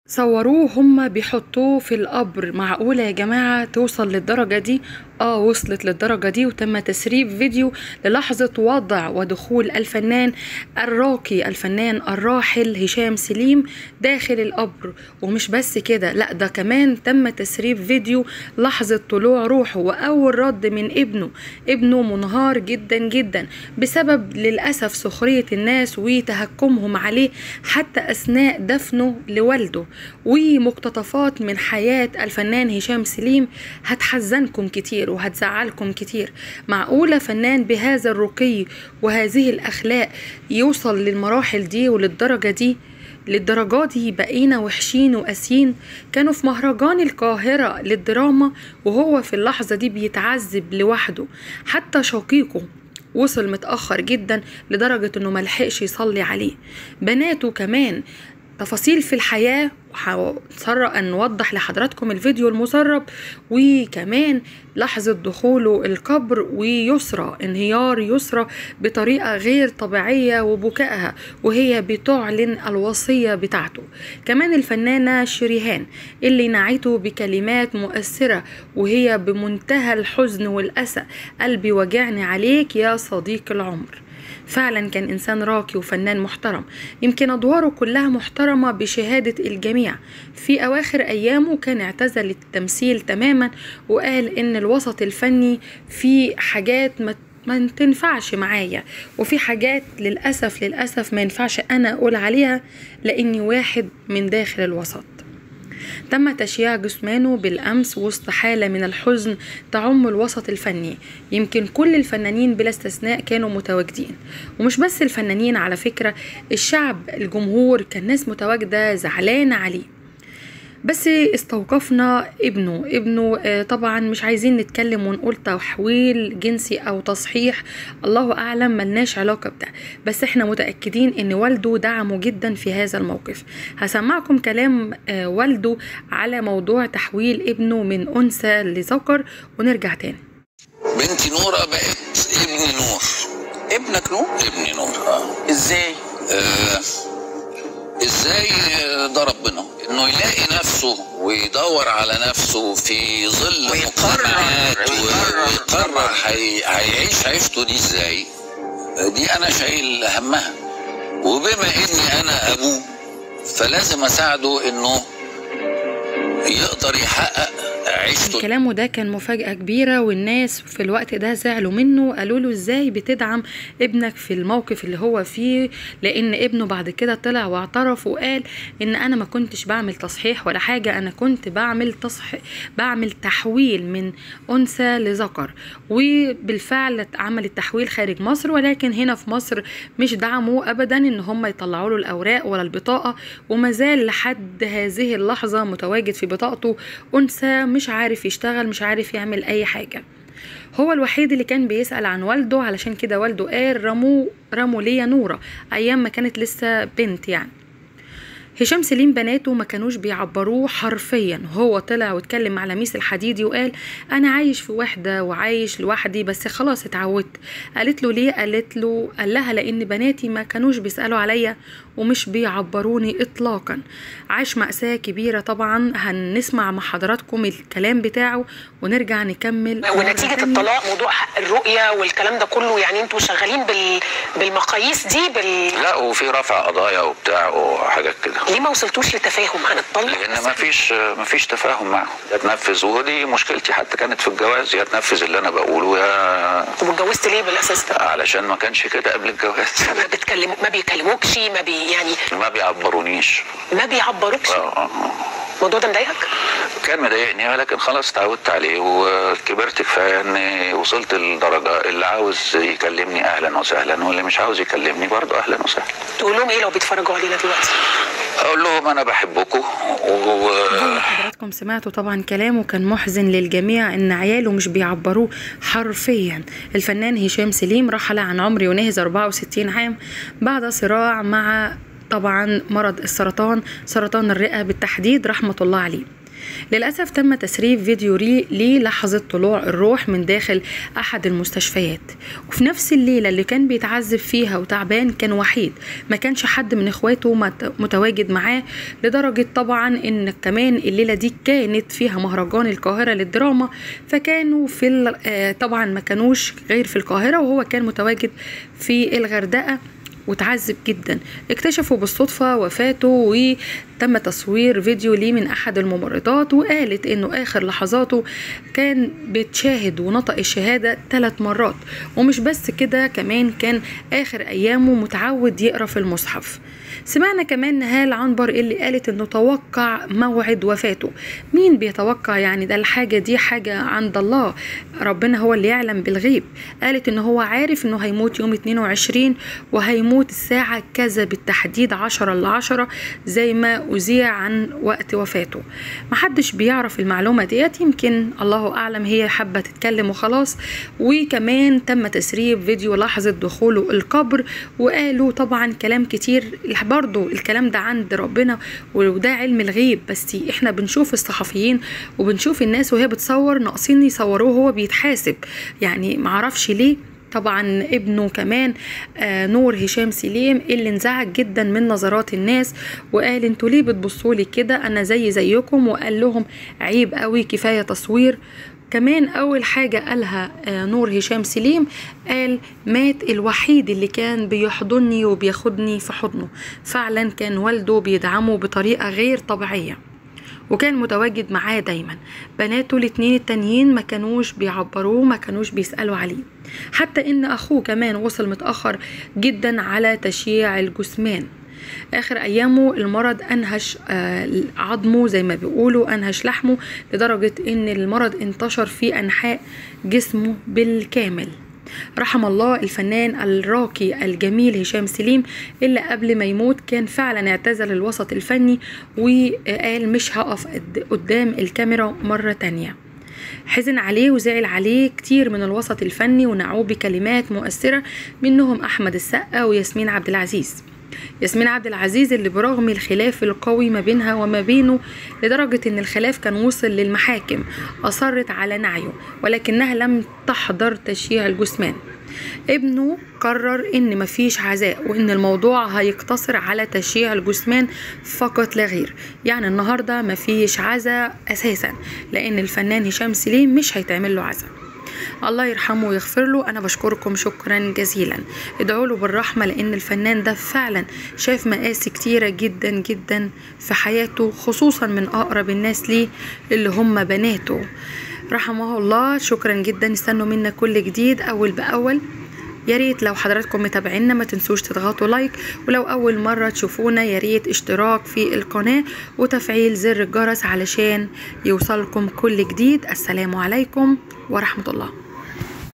صوروه هما بيحطوه في القبر معقولة يا جماعة توصل للدرجة دي اه وصلت للدرجة دي وتم تسريب فيديو للحظة وضع ودخول الفنان الراقي الفنان الراحل هشام سليم داخل القبر ومش بس كده لا ده كمان تم تسريب فيديو لحظة طلوع روحه وأول رد من ابنه ابنه منهار جدا جدا بسبب للأسف سخرية الناس وتهكمهم عليه حتى أثناء دفنه لوالده ومقتطفات من حياة الفنان هشام سليم هتحزنكم كتير وهتزعلكم كتير معقولة فنان بهذا الرقي وهذه الأخلاق يوصل للمراحل دي وللدرجة دي للدرجة دي بقينا وحشين وقاسيين كانوا في مهرجان القاهرة للدراما وهو في اللحظة دي بيتعذب لوحده حتى شقيقه وصل متأخر جدا لدرجة انه ملحقش يصلي عليه بناته كمان تفاصيل في الحياة وهنسرع أن نوضح لحضراتكم الفيديو المسرب وكمان لحظة دخوله القبر ويسرى انهيار يسرى بطريقة غير طبيعية وبكائها وهي بتعلن الوصية بتاعته كمان الفنانة شريهان اللي نعيته بكلمات مؤثرة وهي بمنتهى الحزن والأسى قلبي وجعني عليك يا صديق العمر فعلا كان إنسان راقي وفنان محترم يمكن أدواره كلها محترمة بشهادة الجميع في أواخر أيامه كان اعتزل التمثيل تماما وقال إن الوسط الفني فيه حاجات ما ما تنفعش معايا وفي حاجات للأسف للأسف ما ينفعش أنا أقول عليها لأني واحد من داخل الوسط تم تشييع جثمانه بالأمس وسط حالة من الحزن تعم الوسط الفني يمكن كل الفنانين بلا استثناء كانوا متواجدين ومش بس الفنانين على فكرة الشعب الجمهور كان ناس متواجدة زعلانة عليه بس استوقفنا ابنه ابنه آه، طبعا مش عايزين نتكلم ونقول تحويل جنسي او تصحيح الله اعلم ملناش علاقة بده بس احنا متأكدين ان والده دعمه جدا في هذا الموقف هسمعكم كلام آه، والده على موضوع تحويل ابنه من انثى لذكر ونرجع تاني بنتي نورة بقت ابني نور ابنك نور ابني نور اه, ازاي آه. ازاي آه، ده ربنا انه يلاقي نفسه ويدور على نفسه في ظل ويقرر- مجتمعات و- ويقرر ويقرر طبعاً. هي- هيعيش عيشته دي ازاي آه، دي انا شايل همها وبما اني انا ابوه فلازم اساعده انه يقدر يحقق عيشته كلامه ده كان مفاجأة كبيرة والناس في الوقت ده زعلوا منه قالوا له ازاي بتدعم ابنك في الموقف اللي هو فيه لان ابنه بعد كده طلع واعترف وقال ان انا ما كنتش بعمل تصحيح ولا حاجة انا كنت بعمل تصحيح بعمل تحويل من انثى لذكر وبالفعل عمل التحويل خارج مصر ولكن هنا في مصر مش دعموا ابدا ان هم يطلعوا له الاوراق ولا البطاقة وما زال لحد هذه اللحظة متواجد في بطاقته انثى مش عارف يشتغل مش عارف يعمل اي حاجة هو الوحيد اللي كان بيسأل عن والده علشان كده والده قال رموا رموا ليا نورة أيام ما كانت لسه بنت يعني هشام سليم بناته ما كانوش بيعبروه حرفيا هو طلع واتكلم على ميس الحديدي وقال انا عايش في وحده وعايش لوحدي بس خلاص اتعودت قالت له ليه قالت له قال لها لان بناتي ما كانوش بيسالوا عليا ومش بيعبروني اطلاقا عاش مأساة كبيرة طبعا هنسمع مع حضراتكم الكلام بتاعه ونرجع نكمل مرة ونتيجة تانية. الطلاق موضوع حق الرؤية والكلام ده كله يعني انتوا شغالين بال... بالمقاييس دي بال... لا وفي رفع قضايا وبتاع وحاجات كده ليه ما وصلتوش لتفاهم هنطلق لان ما فيش ما فيش تفاهم معهم يا تنفذ ودي مشكلتي حتى كانت في الجواز يا تنفذ اللي انا بقوله يا طب اتجوزت ليه بالاساس ده؟ علشان ما كانش كده قبل الجواز ما بتكلم ما بيكلموكش ما بي يعني ما بيعبرونيش ما بيعبروكش آه، آه، آه. الموضوع ده مضايقك؟ كان مضايقني ولكن خلاص اتعودت عليه وكبرت كفايه اني وصلت للدرجه اللي عاوز يكلمني اهلا وسهلا واللي مش عاوز يكلمني برضه اهلا وسهلا تقول لهم ايه لو بيتفرجوا علينا دلوقتي؟ اقول لهم انا بحبكم و زي ما حضراتكم سمعتوا طبعا كلامه كان محزن للجميع ان عياله مش بيعبروه حرفيا الفنان هشام سليم رحل عن عمر يناهز 64 عام بعد صراع مع طبعا مرض السرطان سرطان الرئة بالتحديد رحمة الله عليه للأسف تم تسريب فيديو ري ليه لحظة طلوع الروح من داخل أحد المستشفيات وفي نفس الليلة اللي كان بيتعذب فيها وتعبان كان وحيد ما كانش حد من إخواته مت- متواجد معاه لدرجة طبعا إن كمان الليلة دي كانت فيها مهرجان القاهرة للدراما فكانوا في ال- آه، طبعا ما كانوش غير في القاهرة وهو كان متواجد في الغردقة وتعذب جدا اكتشفوا بالصدفة وفاته وتم تصوير فيديو ليه من أحد الممرضات وقالت إنه آخر لحظاته كان بتشاهد ونطق الشهادة ثلاث مرات ومش بس كده كمان كان آخر أيامه متعود يقرأ في المصحف سمعنا كمان نهال عنبر اللي قالت انه توقع موعد وفاته مين بيتوقع يعني ده الحاجة دي حاجة عند الله ربنا هو اللي يعلم بالغيب قالت ان هو عارف انه هيموت يوم 22 وهيموت الساعة كذا بالتحديد 10 ل 10 زي ما أذيع عن وقت وفاته محدش بيعرف المعلومة ديت يمكن الله أعلم هي حابة تتكلم وخلاص وكمان تم تسريب فيديو لحظة دخوله القبر وقالوا طبعا كلام كتير برضو الكلام ده عند ربنا وده علم الغيب بس احنا بنشوف الصحفيين وبنشوف الناس وهي بتصور ناقصين يصوروه وهو بيتحاسب يعني معرفش ليه طبعا ابنه كمان آه نور هشام سليم اللي انزعج جدا من نظرات الناس وقال انتوا ليه بتبصوا لي كده انا زي زيكم وقال لهم عيب قوي كفايه تصوير كمان اول حاجه قالها آه نور هشام سليم قال مات الوحيد اللي كان بيحضني وبياخدني في حضنه فعلا كان والده بيدعمه بطريقه غير طبيعيه وكان متواجد معاه دايما بناته الاتنين التانيين ما كانوش بيعبروه ما كانوش بيسألوا عليه حتى ان اخوه كمان وصل متأخر جدا على تشييع الجثمان اخر ايامه المرض انهش آه، عظمه زي ما بيقولوا انهش لحمه لدرجة ان المرض انتشر في انحاء جسمه بالكامل رحم الله الفنان الراقي الجميل هشام سليم اللي قبل ما يموت كان فعلا اعتزل الوسط الفني وقال مش هقف قد- قدام الكاميرا مرة تانية حزن عليه وزعل عليه كتير من الوسط الفني ونعوه بكلمات مؤثرة منهم أحمد السقا وياسمين عبد العزيز ياسمين عبد العزيز اللي برغم الخلاف القوي ما بينها وما بينه لدرجة ان الخلاف كان وصل للمحاكم أصرت على نعيه ولكنها لم تحضر تشييع الجثمان ابنه قرر ان مفيش عزاء وان الموضوع هيقتصر على تشييع الجثمان فقط لا غير يعني النهارده مفيش عزاء اساسا لان الفنان هشام سليم مش هيتعمل له عزاء الله يرحمه ويغفر له انا بشكركم شكرا جزيلا ادعوا له بالرحمه لان الفنان ده فعلا شاف مآسي كتيره جدا جدا في حياته خصوصا من اقرب الناس ليه اللي هم بناته رحمه الله شكرا جدا استنوا منا كل جديد اول باول يا ريت لو حضراتكم متابعينا ما تنسوش تضغطوا لايك ولو اول مره تشوفونا يا ريت اشتراك في القناه وتفعيل زر الجرس علشان يوصلكم كل جديد السلام عليكم ورحمه الله